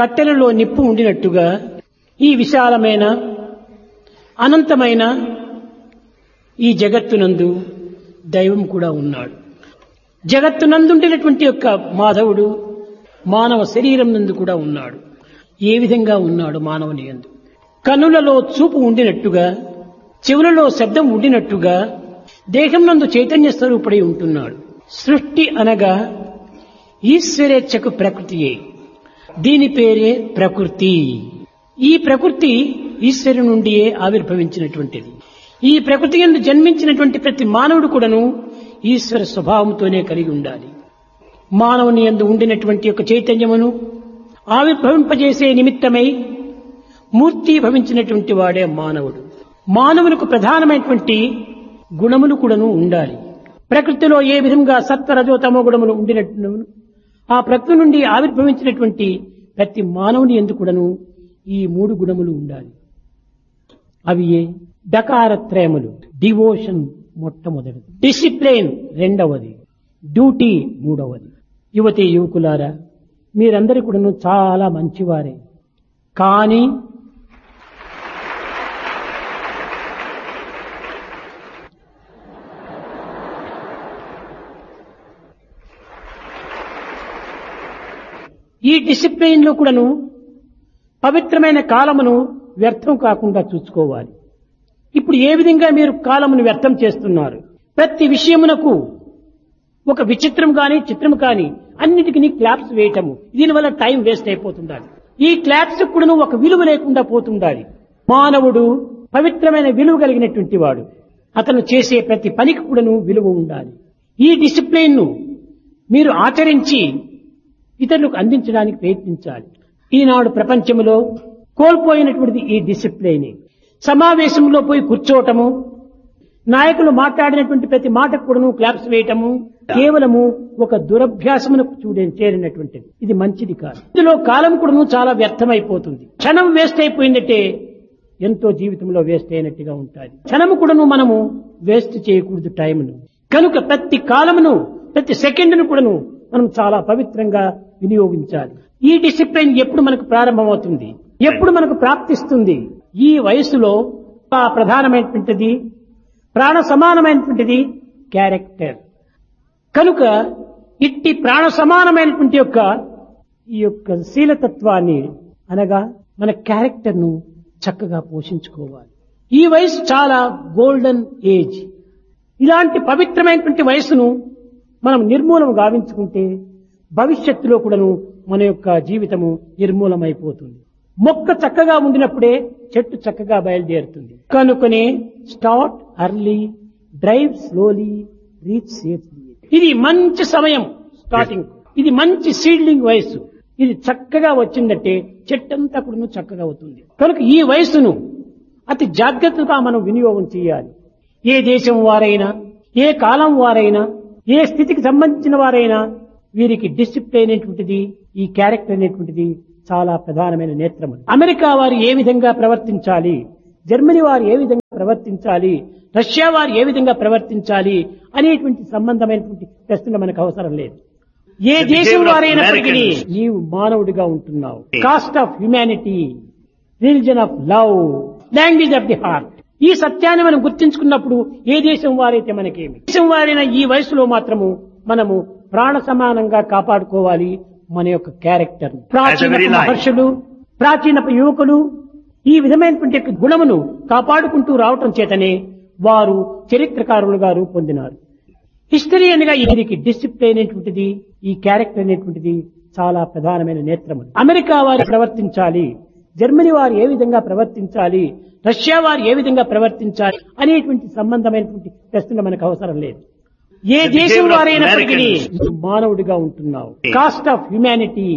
కట్టెలలో నిప్పు ఉండినట్టుగా ఈ విశాలమైన అనంతమైన ఈ జగత్తునందు దైవం కూడా ఉన్నాడు జగత్తునందుండినటువంటి యొక్క మాధవుడు మానవ శరీరం నందు కూడా ఉన్నాడు ఏ విధంగా ఉన్నాడు మానవుని యందు కనులలో చూపు ఉండినట్టుగా చెవులలో శబ్దం ఉండినట్టుగా దేహం నందు చైతన్య స్వరూపుడై ఉంటున్నాడు సృష్టి అనగా ఈశ్వరేచ్ఛకు ప్రకృతియే దీని పేరే ప్రకృతి ఈ ప్రకృతి ఈశ్వరు నుండియే ఆవిర్భవించినటువంటిది ఈ ప్రకృతి ఎందు జన్మించినటువంటి ప్రతి మానవుడు కూడాను ఈశ్వర స్వభావంతోనే కలిగి ఉండాలి మానవుని ఎందు ఉండినటువంటి యొక్క చైతన్యమును ఆవిర్భవింపజేసే నిమిత్తమై మూర్తి భవించినటువంటి వాడే మానవుడు మానవులకు ప్రధానమైనటువంటి గుణములు కూడాను ఉండాలి ప్రకృతిలో ఏ విధంగా సత్వరజో తమో గుణములు ఉండినట్టు ఆ ప్రకృతి నుండి ఆవిర్భవించినటువంటి ప్రతి మానవుని ఎందు కూడాను ఈ మూడు గుణములు ఉండాలి అవి ఏ డకారత్రయములు డివోషన్ మొట్టమొదటిది డిసిప్లిన్ రెండవది డ్యూటీ మూడవది యువతి యువకులారా మీరందరి కూడాను చాలా మంచివారే కానీ ఈ డిసిప్లిన్ లో కూడాను పవిత్రమైన కాలమును వ్యర్థం కాకుండా చూసుకోవాలి ఇప్పుడు ఏ విధంగా మీరు కాలమును వ్యర్థం చేస్తున్నారు ప్రతి విషయమునకు ఒక విచిత్రం కాని చిత్రం కాని అన్నిటికీ క్లాప్స్ వేయటము దీనివల్ల టైం వేస్ట్ అయిపోతుండాలి ఈ క్లాప్స్ కూడాను ఒక విలువ లేకుండా పోతుండాలి మానవుడు పవిత్రమైన విలువ కలిగినటువంటి వాడు అతను చేసే ప్రతి పనికి కూడాను విలువ ఉండాలి ఈ డిసిప్లిన్ ను మీరు ఆచరించి ఇతరులకు అందించడానికి ప్రయత్నించాలి ఈనాడు ప్రపంచంలో కోల్పోయినటువంటిది ఈ డిసిప్లిన్ సమావేశంలో పోయి కూర్చోవటము నాయకులు మాట్లాడినటువంటి ప్రతి మాటకు కూడాను క్లాప్స్ వేయటము కేవలము ఒక దురభ్యాసమునకు చూడే చేరినటువంటిది ఇది మంచిది కాదు ఇందులో కాలం కూడాను చాలా వ్యర్థమైపోతుంది క్షణం వేస్ట్ అయిపోయిందంటే ఎంతో జీవితంలో వేస్ట్ అయినట్టుగా ఉంటుంది క్షణము కూడాను మనము వేస్ట్ చేయకూడదు టైంను కనుక ప్రతి కాలమును ప్రతి సెకండ్ను కూడాను మనం చాలా పవిత్రంగా వినియోగించాలి ఈ డిసిప్లిన్ ఎప్పుడు మనకు ప్రారంభమవుతుంది ఎప్పుడు మనకు ప్రాప్తిస్తుంది ఈ వయసులో ఆ ప్రధానమైనటువంటిది ప్రాణ సమానమైనటువంటిది క్యారెక్టర్ కనుక ఇట్టి ప్రాణ సమానమైనటువంటి యొక్క ఈ యొక్క శీలతత్వాన్ని అనగా మన క్యారెక్టర్ ను చక్కగా పోషించుకోవాలి ఈ వయసు చాలా గోల్డెన్ ఏజ్ ఇలాంటి పవిత్రమైనటువంటి వయసును మనం నిర్మూలం గావించుకుంటే భవిష్యత్తులో కూడాను మన యొక్క జీవితము నిర్మూలమైపోతుంది మొక్క చక్కగా ఉండినప్పుడే చెట్టు చక్కగా బయలుదేరుతుంది కనుకనే start early drive slowly reach safely ఇది మంచి సమయం స్టార్టింగ్ ఇది మంచి సీడ్లింగ్ వయసు ఇది చక్కగా వచ్చిందంటే చెట్టంతా కూడా చక్కగా అవుతుంది కనుక ఈ వయసును అతి జాగ్రత్తగా మనం వినియోగం చేయాలి ఏ దేశం వారైనా ఏ కాలం వారైనా ఏ స్థితికి సంబంధించిన వారైనా వీరికి డిసిప్లిన్ అనేటువంటిది ఈ క్యారెక్టర్ అనేటువంటిది చాలా ప్రధానమైన నేత్రము అమెరికా వారు ఏ విధంగా ప్రవర్తించాలి జర్మనీ వారు ఏ విధంగా ప్రవర్తించాలి రష్యా వారు ఏ విధంగా ప్రవర్తించాలి అనేటువంటి సంబంధమైనటువంటి ప్రశ్న మనకు అవసరం లేదు ఏ The దేశం behavior of వారైనప్పటికీ Americans. నీవు మానవుడిగా ఉంటున్నావు caste of humanity religion of love language of the heart ఈ సత్యాన్ని మనం గుర్తించుకున్నప్పుడు ఏ దేశం వారైతే మనకేమి దేశం వారైన ఈ వయసులో మాత్రము మనము ప్రాణ సమానంగా కాపాడుకోవాలి మన యొక్క క్యారెక్టర్ ప్రాచీన very life. మహర్షులు ప్రాచీన యువకులు ఈ విధమైనటువంటి యొక్క గుణమును కాపాడుకుంటూ రావటం చేతనే వారు చరిత్రకారులుగా రూపొందినారు హిస్టరీ అనగా దీనికి డిసిప్లిన్ అనేటువంటిది ఈ క్యారెక్టర్ అనేటువంటిది చాలా ప్రధానమైన నేత్రము అమెరికా వారు ప్రవర్తించాలి జర్మనీ వారు ఏ విధంగా ప్రవర్తించాలి రష్యా వారు ఏ విధంగా ప్రవర్తించాలి అనేటువంటి సంబంధమైనటువంటి ప్రశ్న మనకు అవసరం లేదు ఏ The దేశం behavior of వారైనప్పటికీ Americans. నువ్వు మానవుడిగా ఉంటున్నావు కాస్ట్ ఆఫ్ హ్యుమానిటీ